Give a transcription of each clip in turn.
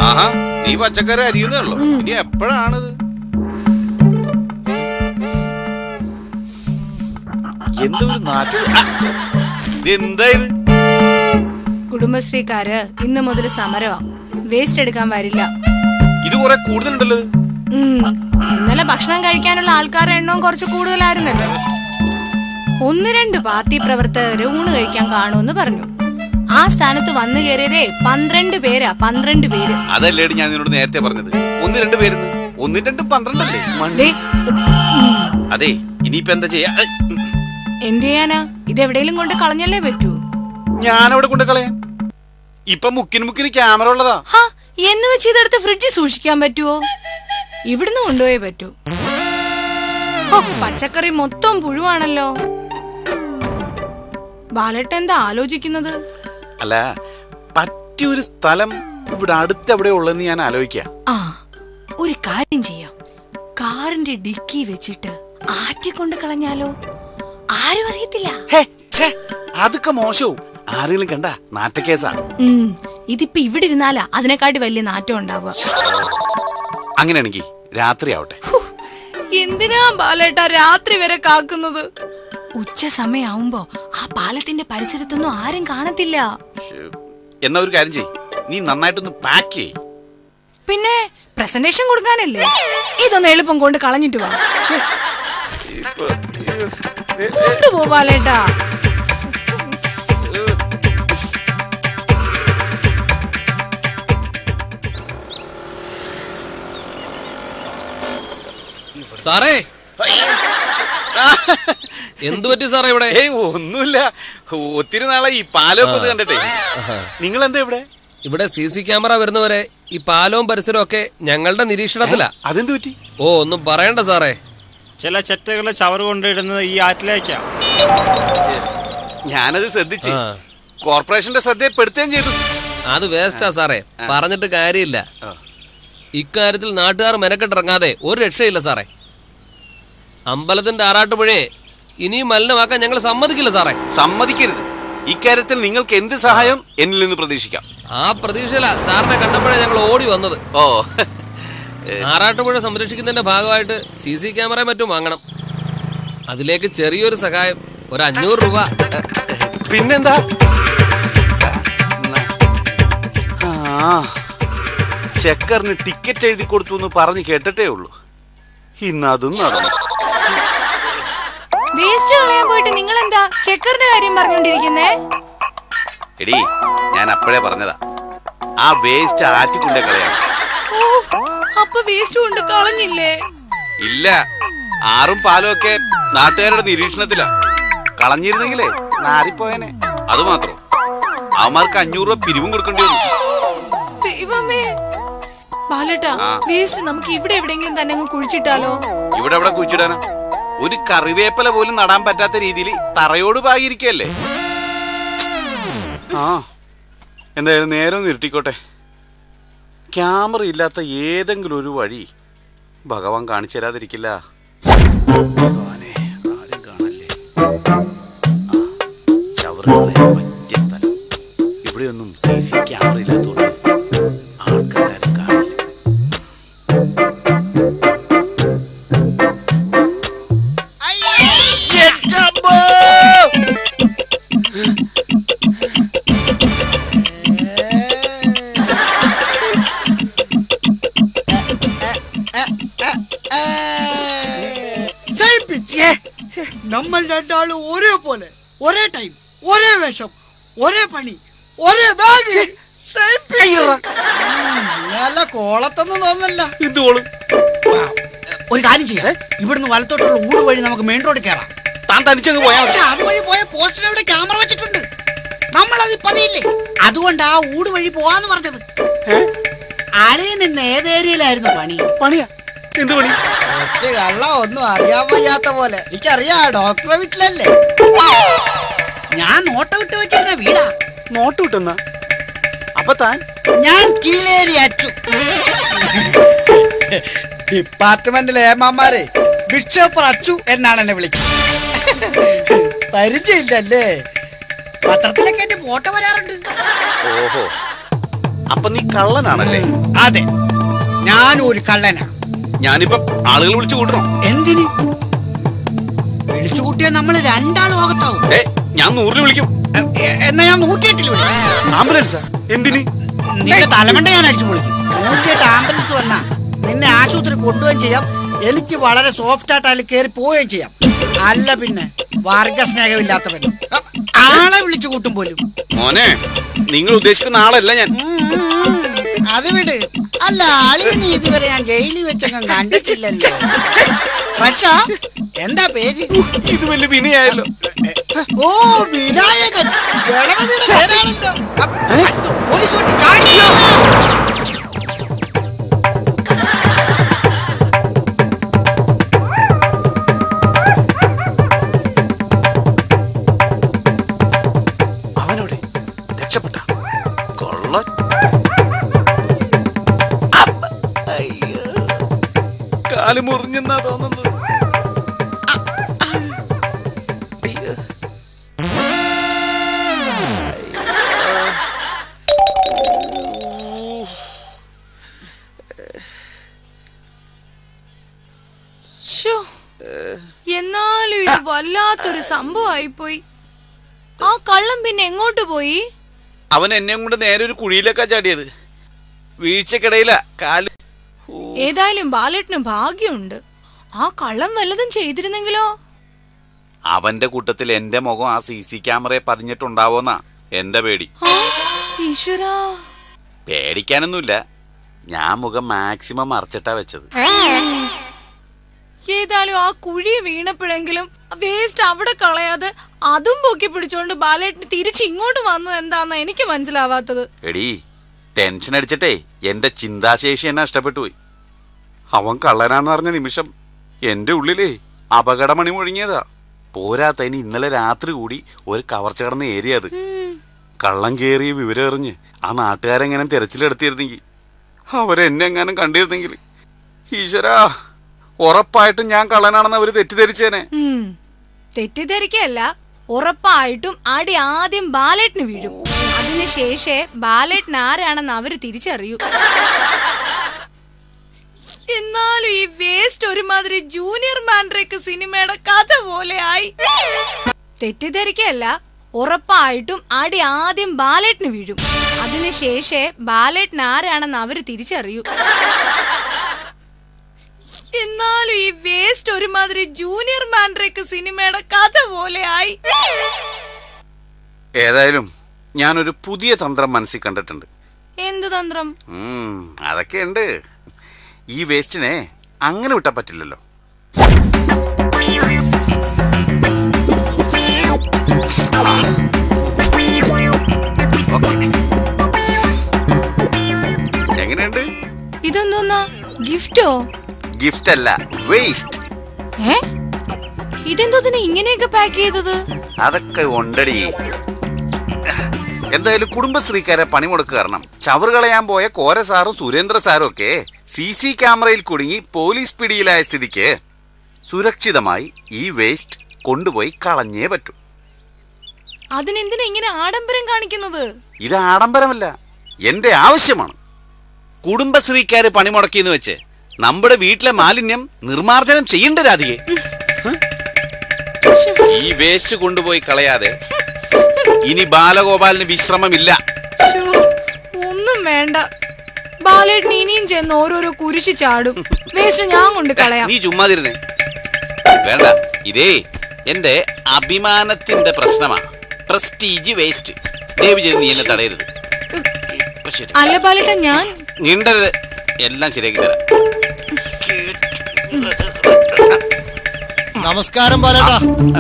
ആഹാ നീ പച്ചക്കറി അരിയുന്നേ ഉള്ളൂ ഇനി എപ്പോഴാണിത് എന്തൊരു നാട്ടിൽ എന്താ ഇത് കുടുംബശ്രീക്കാര് ഇന്ന് മുതൽ സമരമാ വേസ്റ്റ് എടുക്കാൻ വരില്ല ഇത് കുറെ കൂടുതലുണ്ടല്ലോ ഇത്. ഉം. ഇന്നലെ ഭക്ഷണം കഴിക്കാനുള്ള ആൾക്കാരുടെ എണ്ണവും കുറച്ച് കൂടുതലായിരുന്നല്ലോ ഒന്ന് രണ്ട് പാർട്ടി പ്രവർത്തകര് ഊണ് കഴിക്കാൻ കാണുമെന്ന് പറഞ്ഞു ആ സ്ഥാനത്ത് വന്നു കയറിയതേ പന്ത്രണ്ട് പേരാ പന്ത്രണ്ട് പേര് അതല്ലേടി ഞാൻ നിന്നോട് നേരത്തെ പറഞ്ഞത് ഒന്ന് രണ്ട് പേരുന്ന് ഒന്നും രണ്ടും പന്ത്രണ്ടല്ലേ മണ്ണ്. ദേ, അതെ ഇനിയിപ്പോ എന്താ ചെയ്യാ ഐ, എന്ത് ചെയ്യാനാ ഇതെവിടെയെങ്കിലും കൊണ്ട് കളഞ്ഞല്ലേ പറ്റൂ ഞാനവിടെ കൊണ്ട് കളയാൻ ഇപ്പൊ മുക്കിന് മുക്കിന് ക്യാമറ ഉള്ളതാ ഹാ എന്ന് വെച്ച് ഇതെടുത്ത് ഫ്രിഡ്ജിൽ സൂക്ഷിക്കാൻ പറ്റുമോ ഇവിടുന്ന് കൊണ്ടുപോയേ പറ്റൂ ഓ പച്ചക്കറി മൊത്തം പുഴുവാണല്ലോ ബാലട്ട് എന്താ ആലോചിക്കുന്നത് അല്ല പറ്റിയൊരു സ്ഥലം ഇവിടെ അടുത്തെവിടെ ഉള്ളെന്ന് ഞാൻ ആലോചിക്കാം ആ ഒരു കാര്യം ചെയ്യാം കാറിന്റെ ഡിക്കി വെച്ചിട്ട് ആറ്റിക്കൊണ്ട് കളഞ്ഞാലോ ആരും അറിയത്തില്ല ഹേ, ഛേ, അതൊക്കെ മോശവും ആരെങ്കിലും കണ്ട നാറ്റക്കേസാ ഉം ഇതിപ്പോ ഇവിടെ ഇരുന്നാലാ അതിനെക്കാട്ടി വലിയ നാറ്റം ഉണ്ടാവുക അങ്ങനെയാണെങ്കിൽ രാത്രി ആവട്ടെ ഹു, എന്തിനാ ബാലേട്ട രാത്രി വരെ കാക്കുന്നത് ഉച്ച സമയാവുമ്പോ ആ പാലത്തിന്റെ പരിസരത്തൊന്നും ആരും കാണത്തില്ല ശ്ശേ, എന്നാ ഒരു കാര്യം ചെയ് നീ നന്നായിട്ടൊന്ന് പാക്ക് ചെയ് പിന്നെ പ്രസന്റേഷൻ കൊടുക്കാനല്ലേ ഇതൊന്ന് എളുപ്പം കൊണ്ട് കളഞ്ഞിട്ട് വാ കൊണ്ടുപോ ബാലേട്ടാ സാറേ എന്തു പറ്റി സാറേ ഇവിടെ ഏയ് ഒന്നുമില്ല ഒത്തിരി നാളെ ഈ പാലൊക്കെ ഒന്ന് കണ്ടിട്ടെ നിങ്ങൾ എന്താ ഇവിടെ ഇവിടെ സി സി ക്യാമറ വരുന്നവരെ ഈ പാലവും പരിസരവും ഒക്കെ ഞങ്ങളുടെ നിരീക്ഷണത്തിലാ അതെന്ത് പറ്റി ഓ ഒന്നും പറയണ്ട സാറേ ചില ചെറ്റകൾ ചവറ് കൊണ്ടിടുന്നത് ഈ ആറ്റിലേക്കാ ഞാനത് ശ്രദ്ധിച്ച് ആ. കോർപ്പറേഷന്റെ ശ്രദ്ധയെപ്പെടുത്തുകയും ചെയ്തു അത് വേസ്റ്റാ സാറേ പറഞ്ഞിട്ട് കാര്യമില്ല ആ. ഇക്കാര്യത്തിൽ നാട്ടുകാർ മെനക്കെട്ടിറങ്ങാതെ ഒരു രക്ഷയില്ല സാറേ അമ്പലത്തിന്റെ ആറാട്ടുപുഴയെ ഇനിയും മലിനമാക്കാൻ ഞങ്ങൾ സമ്മതിക്കില്ല സാറേ സമ്മതിക്കരുത് ഇക്കാര്യത്തിൽ നിങ്ങൾക്ക് എന്ത് സഹായം എന്നിൽ നിന്ന് പ്രതീക്ഷിക്കാം ആ പ്രതീക്ഷയില സാറിനെ കണ്ടപ്പോഴേ ഞങ്ങൾ ഓടി വന്നത് ഓ ആറാട്ടുപുഴ സംരക്ഷിക്കുന്നതിന്റെ ഭാഗമായിട്ട് സി സി ക്യാമറ മറ്റും വാങ്ങണം അതിലേക്ക് ചെറിയൊരു സഹായം ഒരു അഞ്ഞൂറ് രൂപ പിന്നെന്താ ആ ചെക്കറിന് ടിക്കറ്റ് എഴുതി കൊടുത്തു എന്ന് പറഞ്ഞ് കേട്ടിട്ടേ ഉള്ളൂ ഇന്ന് അതും നടന്നു വേസ്റ്റ് കളയാൻ പോയിട്ട് നിങ്ങൾ എന്താ ചെക്കറിന്റെ കാര്യം പറഞ്ഞോണ്ടിരിക്കുന്നേ എടി ഞാൻ അപ്പോഴേ പറഞ്ഞതാ ആ വേസ്റ്റ് ആറ്റിക്കൊണ്ടേ കളയാം ഓ അപ്പൊ വേസ്റ്റ് കൊണ്ട് കളഞ്ഞില്ലേ ഇല്ല ആറും പാലും ഒക്കെ നാട്ടുകാരുടെ നിരീക്ഷണത്തിലാ കളഞ്ഞിരുന്നെങ്കിലേ നാറിപ്പോയനെ അത് മാത്രം അവന്മാർക്ക് അഞ്ഞൂറ് രൂപ പിരിവും കൊടുക്കേണ്ടി വന്നു ദൈവമേ ബാലേട്ടാ ആ. വേസ്റ്റ് നമുക്ക് ഇവിടെ എവിടെയെങ്കിലും തന്നെ അങ്ങ് കുഴിച്ചിട്ടാലോ ഇവിടെ എവിടെ കുഴിച്ചിടാനാ ഒരു കറിവേപ്പില പോലും നടാൻ പറ്റാത്ത രീതിയിൽ തറയോട് പാകിയിരിക്കല്ലേ ആ എന്തായാലും നേരെ ഒന്ന് ഇരുട്ടിക്കോട്ടെ ക്യാമറ ഇല്ലാത്ത ഏതെങ്കിലും ഒരു വഴി ഭഗവാൻ കാണിച്ചു തരാതിരിക്കില്ല ഭഗവാനെ, ആരും കാണല്ലേ. ആ, ചവറ് കളയാൻ പറ്റിയ സ്ഥലം ഇവിടെയൊന്നും സി സി ക്യാമറ ഇല്ലാത്തതുകൊണ്ട് ആൾക്കാരും കാണില്ല നമ്മൾ രണ്ടാളും ഒരേപോലെ ഒരേ ടൈം ഒരേ വേഷം ഒരേ പണി ഒരേ ബാഗ് നല്ല കോളത്തൊന്നും തോന്നല്ല ഇതോളും ഒരു കാര്യം ചെയ്യേ ഇവിടുന്ന് വലത്തോട്ടുള്ള ഊട് വഴി നമുക്ക് മെയിൻ റോഡ് കയറാം താൻ തനിച്ചങ്ങ് പോയാൽ മതി പക്ഷെ അതുവഴി പോയ പോസ്റ്റിൽ അവിടെ ക്യാമറ വെച്ചിട്ടുണ്ട് നമ്മൾ അത് പതിയില്ലേ അതുകൊണ്ട് ആ ഊട് വഴി പോവാന്ന് പറഞ്ഞത് അളിയൻ ഇന്ന് ഏത് ഏരിയയിലായിരുന്നു പണി പണിയാ എന്ത് പണി ഒറ്റ കള്ള ഒന്നും അറിയാൻ വയ്യാത്ത പോലെ എനിക്കറിയാ ഡോക്ടറെ വീട്ടിലല്ലേ ഞാൻ നോട്ട വിട്ട് വെച്ചിരുന്ന വീടാ നോട്ട് വിട്ടെന്നാ അപ്പൊ താൻ ഞാൻ കീലേരി അച്ചു ഡിപ്പാർട്ട്മെന്റിലെ ഏമാമാരെ ബിഷപ്പ് അച്ചു എന്നാണ് എന്നെ വിളിക്കുന്നത് പരിചയമില്ലല്ലേ പത്രത്തിലൊക്കെ എന്റെ ഫോട്ടോ വരാറുണ്ട് ഓഹോ അപ്പൊ നീ കള്ളനാണല്ലേ അതെ ഞാൻ ഒരു കള്ളനാ ഞാനിപ്പോ ആളുകൾ വിളിച്ചു കൂട്ടണം എന്തിന് വിളിച്ചു കൂട്ടിയാൽ നമ്മൾ രണ്ടാൾ ലോകത്താവും ഏ ഞാൻ നൂറിൽ വിളിക്കും എ- എ- എന്നാ ഞാൻ നൂറ്റിയെട്ടിൽ വിളിക്കും ആംബുലൻസാ എന്തിന് നിന്റെ തലമണ്ട ഞാൻ അടിച്ചു പൊളിക്കും നൂറ്റിയെട്ട് ആംബുലൻസ് വന്നാ നിന്നെ ആശുപത്രി കൊണ്ടുപോവുകയും ചെയ്യാം എനിക്ക് വളരെ സോഫ്റ്റ് ആയിട്ട് അതിൽ കയറി പോവുകയും ചെയ്യാം അല്ല പിന്നെ വർഗ സ്നേഹമില്ലാത്തവൻ അ- ആളെ വിളിച്ചു കൂട്ടും പോലും മോനെ നിങ്ങൾ ഉദ്ദേശിക്കുന്ന ആളല്ല ഞാൻ ഉം, ഉം, ഉം. അത് വിട് അല്ല അളിയനെ ഇതുവരെ ഞാൻ ജയിലിൽ വെച്ചങ്ങ് കണ്ടിട്ടില്ലല്ലോ ഫ്രഷാ എന്താ പേര് ഇത് വലിയ വിനയായല്ലോ ഓ വിനായകൻ ഗണപതിയുടെ പേരാണല്ലോ അപ്പ്, അയ്യോ, പോലീസ് വണ്ടി ചാടി അവനോടെ രക്ഷപ്പെട്ട കൊള്ളൻ കാല് മുറിഞ്ഞെന്നാ തോന്നുന്നത് അയ്യോ. ശ്ശോ. എന്നാലും ഇത് വല്ലാത്തൊരു സംഭവമായിപ്പോയി ആ കള്ളം പിന്നെ എങ്ങോട്ട് പോയി അവൻ എന്നെ കൊണ്ട് നേരെ ഒരു കുഴിയിലേക്കാ ചാടിയത് വീഴ്ചക്കിടയില കാല് ഏതായാലും ബാലേട്ടന് ഭാഗ്യമുണ്ട് ആ കള്ളം വല്ലതും ചെയ്തിരുന്നെങ്കിലോ അവന്റെ കൂട്ടത്തിൽ എന്റെ മുഖം ആ സി സി ക്യാമറയെ പതിഞ്ഞിട്ടുണ്ടാവോന്നാ എന്റെ പേടി ആ, ഈശ്വരാ പേടിക്കാനൊന്നുമില്ല ഞാൻ മുഖം മാക്സിമം മറച്ചിട്ടാ വെച്ചത് ഏതായാലും ആ കുഴി വീണപ്പോഴെങ്കിലും വേസ്റ്റ് അവിടെ കളയാതെ അതും പൊക്കി പിടിച്ചോണ്ട് ബാലേട്ടന് തിരിച്ച് ഇങ്ങോട്ട് വന്നത് എന്താന്ന് എനിക്ക് മനസ്സിലാവാത്തത് എടീ ടെൻഷൻ അടിച്ചിട്ടേ എന്റെ ചിന്താശേഷി എന്നെ നഷ്ടപ്പെട്ടു പോയി അവൻ കള്ളനാന്ന് പറഞ്ഞ നിമിഷം എന്റെ ഉള്ളിലേ അപകടമണി മുഴങ്ങിയതാ പോരാത്തതിന് ഇന്നലെ രാത്രി കൂടി ഒരു കവർച്ച കടന്ന ഏരിയ അത് കള്ളം കയറിയ വിവരം എറിഞ്ഞ് ആ നാട്ടുകാരെങ്ങനെ തിരച്ചിലെടുത്തിരുന്നെങ്കിൽ അവരെന്നെ എങ്ങാനും കണ്ടിരുന്നെങ്കിൽ ഈശ്വരാ ഉറപ്പായിട്ടും ഞാൻ കള്ളനാണെന്ന് അവര് തെറ്റിദ്ധരിച്ചേനെ ഉം. തെറ്റിദ്ധരിക്കല്ല ഉറപ്പായിട്ടും അടി ആദ്യം ബാലേട്ടിന് വീഴും അതിനുശേഷേ ബാലേട്ടിന് ആരാണെന്ന് അവര് തിരിച്ചറിയൂ എന്നാലും ഈ വേസ്റ്റ് ഒരുമാതിരി ജൂനിയർ മാൻഡ്രേക്ക് സിനിമയുടെ കഥ പോലെ ആയി തെറ്റിദ്ധരിക്കല്ല ഉറപ്പായിട്ടും അടി ആദ്യം ബാലേട്ടിന് വീഴും അതിനുശേഷേ ബാലേട്ടിന് ആരാണെന്ന് അവര് തിരിച്ചറിയൂ എന്നാലും ഈ വേസ്റ്റ് ഒരുമാതിരി ജൂനിയർ മാൻഡ്രേക്ക് സിനിമയുടെ കഥ പോലെ ആയി ഏതായാലും ഞാനൊരു പുതിയ തന്ത്രം മനസ്സിൽ കണ്ടിട്ടുണ്ട് എന്ത് തന്ത്രം ഉം, അതൊക്കെയുണ്ട് ഈ വേസ്റ്റിനെ അങ്ങനെ വിട്ടാ പറ്റില്ലല്ലോ ഓക്കേ. എങ്ങനെയുണ്ട് ഇതെന്തോന്നാ ഗിഫ്റ്റോ ഗിഫ്റ്റ് അല്ല വേസ്റ്റ് ഏ ഇതെന്തോതിന് ഇങ്ങനെയൊക്കെ പാക്ക് ചെയ്തത് അതൊക്കെ ഉണ്ടടി എന്തായാലും കുടുംബശ്രീക്കാരെ പണിമുടക്ക് കാരണം ചവറ് കളയാൻ പോയ കോര സാറും സുരേന്ദ്ര സാറും ഒക്കെ സി സി ക്യാമറയിൽ കുടുങ്ങി പോലീസ് പിടിയിലായ സ്ഥിതിക്ക് സുരക്ഷിതമായി ഈ വേസ്റ്റ് കൊണ്ടുപോയി കളഞ്ഞേ പറ്റൂ അതിനെന്തിനാ ഇങ്ങനെ ആഡംബരം കാണിക്കുന്നത് ഇത് ആഡംബരമല്ല എന്റെ ആവശ്യമാണ് കുടുംബശ്രീക്കാര് പണിമുടക്കിയെന്ന് വെച്ച് നമ്മുടെ വീട്ടിലെ മാലിന്യം നിർമാർജനം ചെയ്യേണ്ട രാധികെ ശ്ശോ, ഈ വേസ്റ്റ് കൊണ്ടുപോയി കളയാതെ ഇനി ബാലഗോപാലിന് വിശ്രമമില്ല ശ്ശോ, ഒന്നും വേണ്ട ബാലേട്ടിന് ഇനിയും ചെന്ന് ഓരോരോ കുരിശി ചാടും വേസ്റ്റ് ഞാൻ കൊണ്ട് കളയാം നീ ചുമ്മാതിരുന്നേ വേണ്ട ഇതേ എന്റെ അഭിമാനത്തിന്റെ പ്രശ്നമാ പ്രസ്റ്റീജ് വേസ്റ്റ് ദയവ് ചെയ്ത് നീ എന്നെ തടയരുത് ഇപ്പൊ ശരി അല്ല ബാലേട്ട ഞാൻ നീണ്ടരുത് എല്ലാം ശരിയാക്കി തരാം നമസ്കാരം ബാലേട്ടാ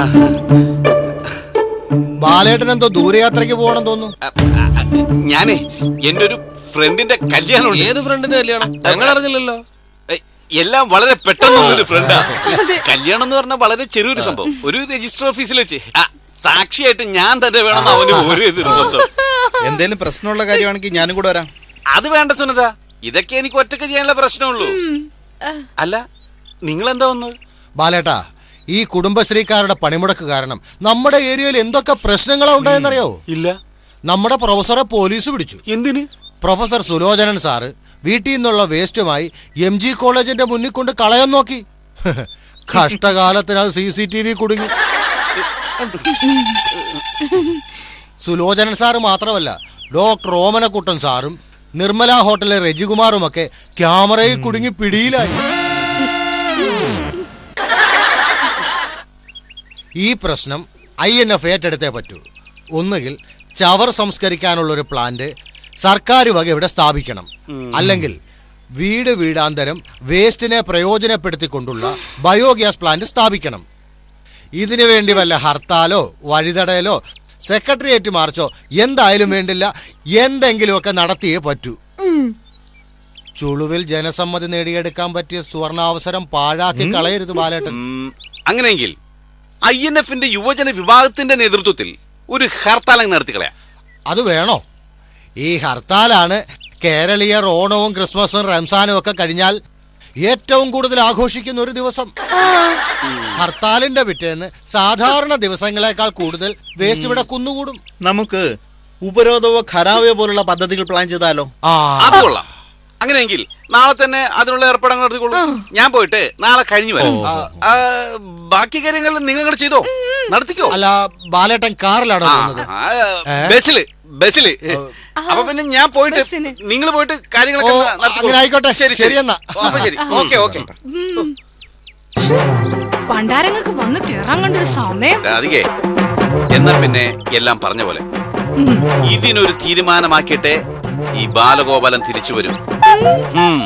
ബാലേട്ടൻ എന്തോ ദൂരയാത്രയ്ക്ക് പോകണം തോന്നുന്നു അ, അ, അ, ഞാനേ എന്റെ ഒരു ഫ്രണ്ടിന്റെ കല്യാണം ഏത് ഫ്രണ്ടിന്റെ കല്യാണം ഞങ്ങൾ അറിഞ്ഞില്ലല്ലോ എല്ലാം വളരെ പെട്ടെന്നൊരു ഫ്രണ്ടാ കല്യാണം എന്ന് പറഞ്ഞാൽ വളരെ ചെറിയൊരു സംഭവം ഒരു രജിസ്റ്റർ ഓഫീസിൽ വെച്ച് ആ, സാക്ഷിയായിട്ട് ഞാൻ തന്നെ വേണം അവന് ഒരു നിർബന്ധം എന്തേലും പ്രശ്നമുള്ള കാര്യമാണെങ്കിൽ ഞാനും കൂടെ വരാം അത് വേണ്ട സുനിത ഇതൊക്കെ എനിക്ക് ഒറ്റക്ക് ചെയ്യാനുള്ള പ്രശ്നമുള്ളൂ അല്ല നിങ്ങൾ എന്താ വന്നത് ബാലേട്ടാ ഈ കുടുംബശ്രീക്കാരുടെ പണിമുടക്ക് കാരണം നമ്മുടെ ഏരിയയിൽ എന്തൊക്കെ പ്രശ്നങ്ങളാ ഉണ്ടായെന്നറിയോ ഇല്ല നമ്മുടെ പ്രൊഫസറെ പോലീസ് പിടിച്ചു എന്തിന് പ്രൊഫസർ സുലോചനൻ സാറ് വീട്ടിൽ നിന്നുള്ള വേസ്റ്റുമായി എം ജി കോളേജിന്റെ മുന്നിൽ കൊണ്ട് കളയാൻ നോക്കി കഷ്ടകാലത്തിന് അത് സി സി ടി വി കുടുങ്ങി സുലോചനൻ സാറ് മാത്രമല്ല ഡോക്ടർ ഓമനക്കുട്ടൻ സാറും നിർമ്മല ഹോട്ടലിലെ രജികുമാറുമൊക്കെ ക്യാമറയിൽ കുടുങ്ങി പിടിയിലായി ഈ പ്രശ്നം ഐ എൻ എഫ് ഏറ്റെടുത്തേ പറ്റൂ ഒന്നുകിൽ ചവർ സംസ്കരിക്കാനുള്ള ഒരു പ്ലാന്റ് സർക്കാർ വക ഇവിടെ സ്ഥാപിക്കണം അല്ലെങ്കിൽ വീട് വീടാന്തരം വേസ്റ്റിനെ പ്രയോജനപ്പെടുത്തിക്കൊണ്ടുള്ള ബയോഗ്യാസ് പ്ലാന്റ് സ്ഥാപിക്കണം ഇതിനു വേണ്ടി വല്ല ഹർത്താലോ വഴിതടയലോ സെക്രട്ടേറിയറ്റ് മാർച്ചോ എന്തായാലും വേണ്ടില്ല എന്തെങ്കിലുമൊക്കെ നടത്തിയേ പറ്റൂ ചുളുവിൽ ജനസമ്മതി നേടിയെടുക്കാൻ പറ്റിയ സുവർണാവസരം പാഴാക്കി കളയരുത് ബാലേട്ടൻ ഉം, അങ്ങനെയെങ്കിൽ ഐ എൻ എഫിന്റെ യുവജന വിഭാഗത്തിന്റെ നേതൃത്വത്തിൽ ഒരു ഹർത്താൽ അങ്ങ് നടത്തിക്കളയാ അത് വേണോ ഈ ഹർത്താലാണ് കേരളീയർ ഓണവും ക്രിസ്മസും റംസാനും ഒക്കെ കഴിഞ്ഞാൽ ഏറ്റവും കൂടുതൽ ആഘോഷിക്കുന്ന ഒരു ദിവസം ഹർത്താലിന്റെ പിറ്റേന്ന് സാധാരണ ദിവസങ്ങളെക്കാൾ കൂടുതൽ വേസ്റ്റ് ഇവിടെ കുന്നുകൂടും നമുക്ക് ഉപരോധവോ ഖരാവയോ പോലുള്ള പദ്ധതികൾ പ്ലാൻ ചെയ്താലോ ആ അത് കൊള്ളാം അങ്ങനെയെങ്കിൽ നാളെ തന്നെ അതിനുള്ള ഏർപ്പാടങ്ങൾ നടത്തിക്കോളൂ ഞാൻ പോയിട്ട് നാളെ കഴിഞ്ഞു വരാം ആ, ബാക്കി കാര്യങ്ങൾ നിങ്ങൾ ഇങ്ങോട്ട് ചെയ്തോ നടത്തിക്കോ അല്ല ബാലേട്ടൻ കാറിലാണോ ആ, പോകുന്നത് ആ, ബസ്സില് ബസ്സില് അപ്പൊ പിന്നെ ഞാൻ പോയിട്ട് ബസ്സിന്. നിങ്ങൾ പോയിട്ട് കാര്യങ്ങളൊക്കെ ഓ, നടത്തിക്കോളൂ. അങ്ങനെ ആയിക്കോട്ടെ. ശരി ശരി എന്നാ. അപ്പൊ ശരി ഓക്കെ ഓക്കെ പണ്ടാരങ്ങൾക്ക് വന്ന് കേറാൻ കണ്ടൊരു സമയം രാധികേ എന്നാ പിന്നെ എല്ലാം പറഞ്ഞ പോലെ ഇതിനൊരു തീരുമാനമാക്കിയിട്ടെ ഈ ബാലഗോപാലൻ തിരിച്ചു വരും ഉം.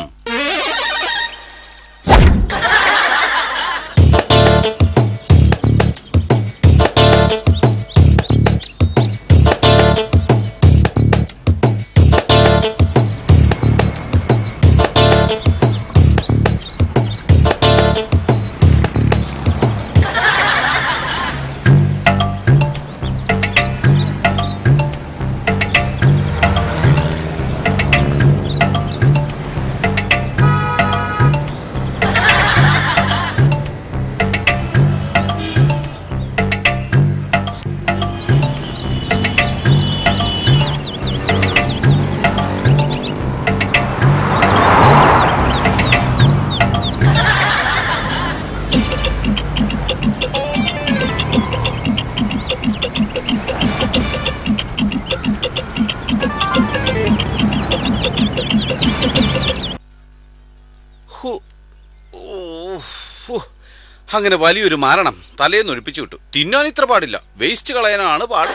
ഹു. ഊഫ്. ഹു. അങ്ങനെ വലിയൊരു മരണം തലേന്ന് ഒഴിപ്പിച്ചു വിട്ടു തിന്നാൻ ഇത്ര പാടില്ല വേസ്റ്റ് കളയാനാണ് പാട്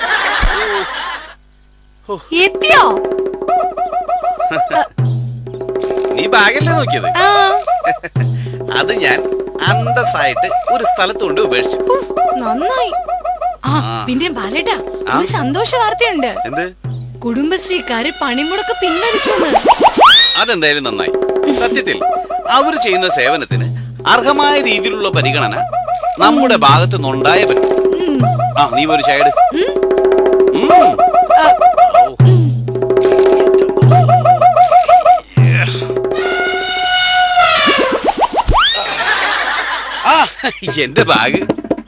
എത്തിയോ നീ ബാഗല്ലേ നോക്കിയത് ആ അത് ഞാൻ അന്തസ്സായിട്ട് ഒരു സ്ഥലത്ത് കൊണ്ട് ഉപേക്ഷിച്ചു ഉഫ്, നന്നായി ആ പിന്നെ ബാലേട്ടാ ഒരു സന്തോഷ വാർത്തയുണ്ട് എന്ത് കുടുംബശ്രീക്കാര് പണിമുടക്ക് പിൻവലിച്ചു അതെന്തായാലും നന്നായി സത്യത്തിൽ അവർ ചെയ്യുന്ന സേവനത്തിന് അർഹമായ രീതിയിലുള്ള പരിഗണന നമ്മുടെ ഭാഗത്ത് നിന്നുണ്ടായേ പറ്റും ആ നീ ഒരു ചായട് ആ എന്റെ ബാഗ്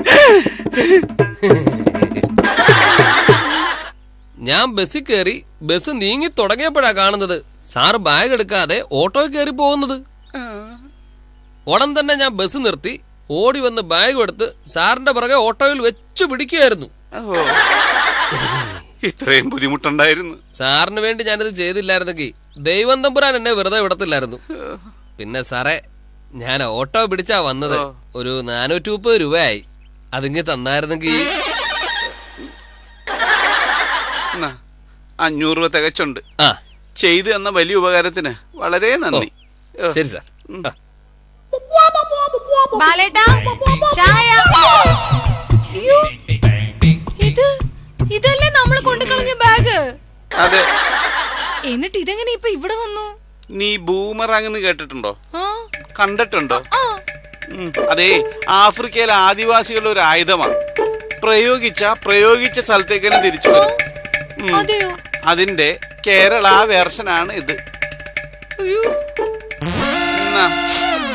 ഞാൻ ബസ്സിൽ കയറി ബസ് നീങ്ങി തുടങ്ങിയപ്പോഴാ കാണുന്നത് സാറ് ബാഗ് എടുക്കാതെ ഓട്ടോയിൽ കയറി പോകുന്നത് ഉടൻ തന്നെ ഞാൻ ബസ് നിർത്തി ഓടി വന്ന് ബാഗ് എടുത്ത് സാറിന്റെ പുറകെ ഓട്ടോയിൽ വെച്ചു പിടിക്കുകയായിരുന്നു ഓ, ഇത്രയും ബുദ്ധിമുട്ടുണ്ടായിരുന്നു സാറിന് വേണ്ടി ഞാനിത് ചെയ്തില്ലായിരുന്നെങ്കിൽ ദൈവം തമ്പുരാൻ എന്നെ വെറുതെ വിടത്തില്ലായിരുന്നു പിന്നെ സാറേ ഞാൻ ഓട്ടോ പിടിച്ചാ വന്നത് ഒരു നാനൂറ്റി മുപ്പത് രൂപയായി അതിങ്ങ് തന്നായിരുന്നെങ്കിൽ എന്നാ, അഞ്ഞൂറ് രൂപ തികച്ചുണ്ട് ആ ചെയ്തു തന്ന വലിയ ഉപകാരത്തിന് വളരെ നന്ദി ഓ. ശരി സാർ ആ ബാലേട്ടാ ചായ അയ്യോ, ഇത് ഇതല്ലേ നമ്മൾ കൊണ്ടുകളഞ്ഞ ബാഗ് അതെ എന്നിട്ട് ഇതെങ്ങനെ ഇപ്പൊ ഇവിടെ വന്നു നീ ബൂമറാങ് എന്ന് കേട്ടിട്ടുണ്ടോ ആ കണ്ടിട്ടുണ്ടോ ആ ഉം, അതെ ആഫ്രിക്കയിലെ ആദിവാസികളുടെ ഒരു ആയുധമാണ് പ്രയോഗിച്ച പ്രയോഗിച്ച സ്ഥലത്തേക്ക് തന്നെ തിരിച്ചു വരും ഉം, അതെയോ അതിന്റെ കേരള വേർഷനാണ് ഇത് അയ്യോ എന്നാ